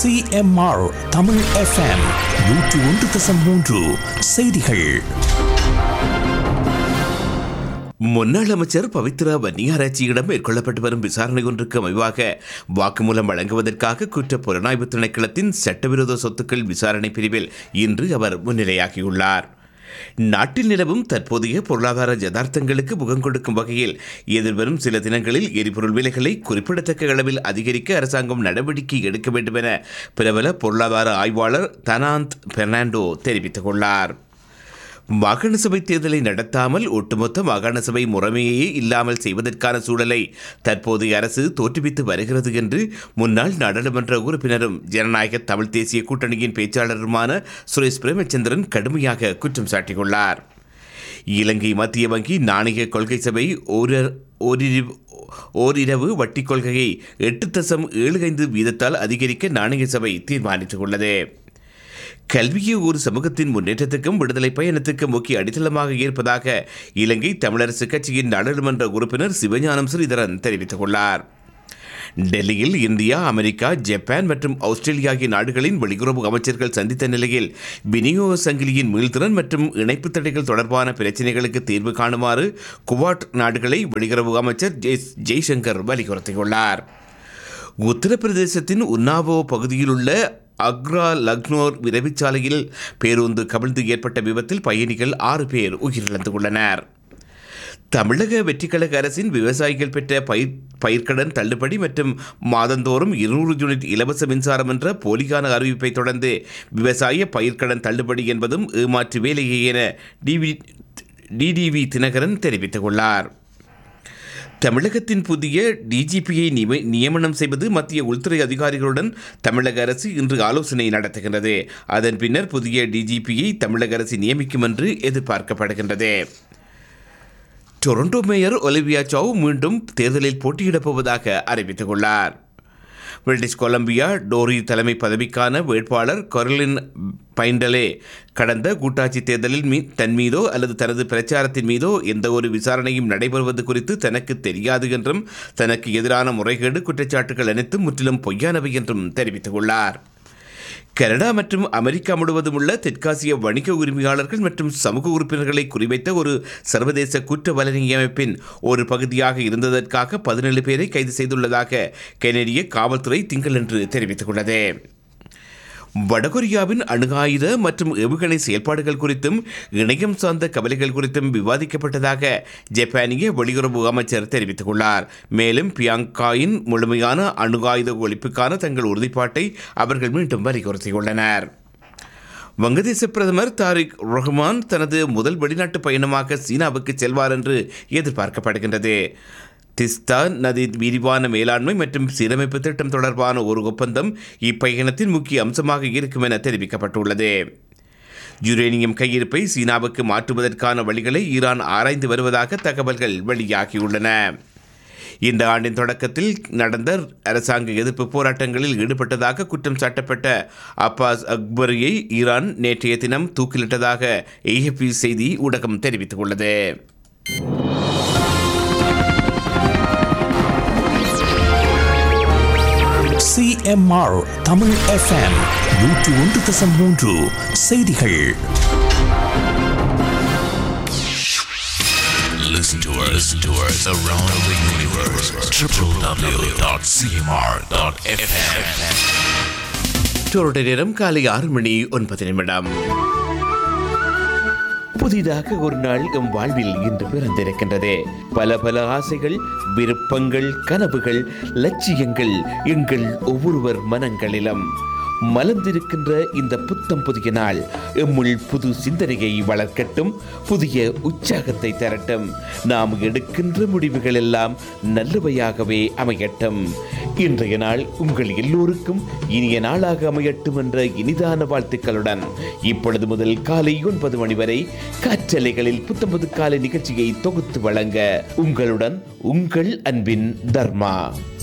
CMR Tamil FM நூற்று ஒன்று தசம் மூன்று செய்திகள் முன்னாள் அமைச்சர் பவித்ரா வன்னியாராய்ச்சியிடம் மேற்கொள்ளப்பட்டு வரும் விசாரணை ஒன்றுக்கு அமைவாக வாக்குமூலம் வழங்குவதற்காக குற்ற புலனாய்வு திணைக்களத்தின் சட்டவிரோத சொத்துக்கள் விசாரணை பிரிவில் இன்று அவர் முன்னிலையாகியுள்ளார் நாட்டில் நிலவும் தற்போதைய பொருளாதார யதார்த்தங்களுக்கு முகம் கொடுக்கும் வகையில் எதிர்வரும் சில தினங்களில் எரிபொருள் விலைகளை குறிப்பிடத்தக்க அளவில் அதிகரிக்க அரசாங்கம் நடவடிக்கை எடுக்க வேண்டும் என பிரபல பொருளாதார ஆய்வாளர் தனாந்த் பெர்னாண்டோ தெரிவித்துள்ளார் மாகாண சபை தேர்தலை நடத்தாமல் ஒட்டுமொத்த மாகாண சபை முறைமையே இல்லாமல் செய்வதற்கான சூழலை தற்போதைய அரசு தோற்றுவித்து வருகிறது என்று முன்னாள் நாடாளுமன்ற உறுப்பினரும் ஜனநாயக தமிழ் தேசிய கூட்டணியின் பேச்சாளருமான சுரேஷ் பிரேமச்சந்திரன் கடுமையாக குற்றம் சாட்டியுள்ளார் இலங்கை மத்திய வங்கி நாணய கொள்கை சபை ஒரு ஓரிரு ஓரிரவு வட்டி கொள்கையை எட்டு தசம் ஏழு ஐந்து வீதத்தால் அதிகரிக்க நாணய சபை தீர்மானித்துள்ளது கல்வியை ஒரு சமூகத்தின் முன்னேற்றத்துக்கும் விடுதலை பயணத்துக்கும் முக்கிய அடித்தளமாக இருப்பதாக இலங்கை தமிழரசு கட்சியின் நாடாளுமன்ற உறுப்பினர் சிவஞானம் ஸ்ரீதரன் தெரிவித்துள்ளார் டெல்லியில் இந்தியா அமெரிக்கா ஜப்பான் மற்றும் ஆஸ்திரேலியா ஆகிய நாடுகளின் வெளியுறவு அமைச்சர்கள் சந்தித்த நிலையில் விநியோக சங்கிலியின் மீள்திறன் மற்றும் இணைப்பு தடைகள் தொடர்பான பிரச்சினைகளுக்கு தீர்வு காணுமாறு குவாட் நாடுகளை வெளியுறவு அமைச்சர் ஜெய்ஸ் ஜெய்சங்கர் வலியுறுத்தியுள்ளார் உத்தரப்பிரதேசத்தின் உன்னாவோ பகுதியில் உள்ள அக்ரா லக்னோர் விரைவுச்சாலையில் பேருந்து கவிழ்ந்து ஏற்பட்ட விபத்தில் பயணிகள் ஆறு பேர் உயிரிழந்துள்ளனர் தமிழக வெற்றிக்கழக அரசின் விவசாயிகள் பெற்ற பயிர் பயிர்க்கடன் தள்ளுபடி மற்றும் மாதந்தோறும் இருநூறு யூனிட் இலவச மின்சாரம் என்ற போலியான அறிவிப்பை தொடர்ந்து விவசாய பயிர்க்கடன் தள்ளுபடி என்பதும் ஏமாற்று வேலையே என டிவி டிடிவி தினகரன் தெரிவித்துள்ளார் தமிழகத்தின் புதிய டிஜிபியை நியம- நியமனம் செய்வது மத்திய உள்துறை அதிகாரிகளுடன் தமிழக அரசு இன்று ஆலோசனை நடத்துகின்றது அதன் பின்னர் புதிய டிஜிபியை தமிழக அரசு நியமிக்கும் என்று எதிர்பார்க்கப்படுகின்றது டொரண்டோ மேயர் ஒலிவியா சௌ மீண்டும் தேர்தலில் போட்டியிடப் போவதாக அறிவித்துள்ளார் பிரிட்டிஷ் கொலம்பியா டோரி தலைமை பதவிக்கான வேட்பாளர் கொரலின் பைண்டலே கடந்த கூட்டாட்சி தேர்தலில் மீ தன் மீதோ அல்லது தனது பிரச்சாரத்தின் மீதோ எந்த ஒரு விசாரணையும் நடைபெறுவது குறித்து தனக்கு தெரியாது என்றும் தனக்கு எதிரான முறைகேடு குற்றச்சாட்டுகள் அனைத்தும் முற்றிலும் பொய்யானவை என்றும் தெரிவித்துள்ளார் கனடா மற்றும் அமெரிக்கா முழுவதும் உள்ள தெற்காசிய வணிக உரிமையாளர்கள் மற்றும் சமூக உறுப்பினர்களை குறிவைத்த ஒரு சர்வதேச குற்ற வலனிய அமைப்பின் ஒரு பகுதியாக இருந்ததற்காக பதினேழு பேரை கைது செய்துள்ளதாக கனேடிய காவல்துறை திங்களன்று தெரிவித்துள்ளது வடகொரியாவின் அணு ஆயுத மற்றும் ஏவுகணை செயல்பாடுகள் குறித்தும் இணையம் சார்ந்த கவலைகள் குறித்தும் விவாதிக்கப்பட்டதாக ஜப்பானிய வெளியுறவு அமைச்சர் தெரிவித்துள்ளார் மேலும் பியாங்காயின் முழுமையான அணு ஆயுத ஒழிப்புக்கான தங்கள் உறுதிப்பாட்டை அவர்கள் மீண்டும் வலியுறுத்தியுள்ளனர் வங்கதேச பிரதமர் தாரிக் ரஹ்மான் தனது முதல் வெளிநாட்டு பயணமாக சீனாவுக்கு செல்வார் என்று எதிர்பார்க்கப்படுகின்றது திஸ்தா நதி விரிவான மேலாண்மை மற்றும் சீரமைப்பு திட்டம் தொடர்பான ஒரு ஒப்பந்தம் இப்பயணத்தின் முக்கிய அம்சமாக இருக்கும் என தெரிவிக்கப்பட்டுள்ளது யுரேனியம் கையிருப்பை சீனாவுக்கு மாற்றுவதற்கான வழிகளை ஈரான் ஆராய்ந்து வருவதாக தகவல்கள் வெளியாகியுள்ளன இந்த ஆண்டின் தொடக்கத்தில் நடந்த அரசாங்க எதிர்ப்பு போராட்டங்களில் ஈடுபட்டதாக குற்றம் சாட்டப்பட்ட அப்பாஸ் அக்பரியை ஈரான் நேற்றைய தினம் தூக்கிலிட்டதாக ஏஎப்பி செய்தி ஊடகம் தெரிவித்துள்ளது சிஎம்ஆர் தமிழ் எஃப்எம் நூற்று ஒன்று தசம் மூன்று செய்திகள் Listen to us, listen to us around the universe. www.cmr.fm. Toronto நேரம் காலை ஆறு மணி ஒன்பது நிமிடம் புதிதாக ஒரு நாள் எம் வாழ்வில் இன்று பிறந்திருக்கின்றது பல பல ஆசைகள் விருப்பங்கள் கனவுகள் லட்சியங்கள் எங்கள் ஒவ்வொருவர் மனங்களிலும் மலர்ந்திருக்கின்ற இந்த புத்தம் புதிய நாள் எம்முள் புது சிந்தனையை வளர்க்கட்டும் புதிய உற்சாகத்தை தரட்டும் நாம் எடுக்கின்ற முடிவுகள் எல்லாம் நல்லவையாகவே அமையட்டும் இன்றைய நாள் உங்கள் எல்லோருக்கும் இனிய நாளாக அமையட்டும் என்ற இனிதான வாழ்த்துக்களுடன் இப்பொழுது முதல் காலை ஒன்பது மணி வரை காற்றலைகளில் புத்தம்பது காலை நிகழ்ச்சியை தொகுத்து வழங்க உங்களுடன் உங்கள் அன்பின் தர்மா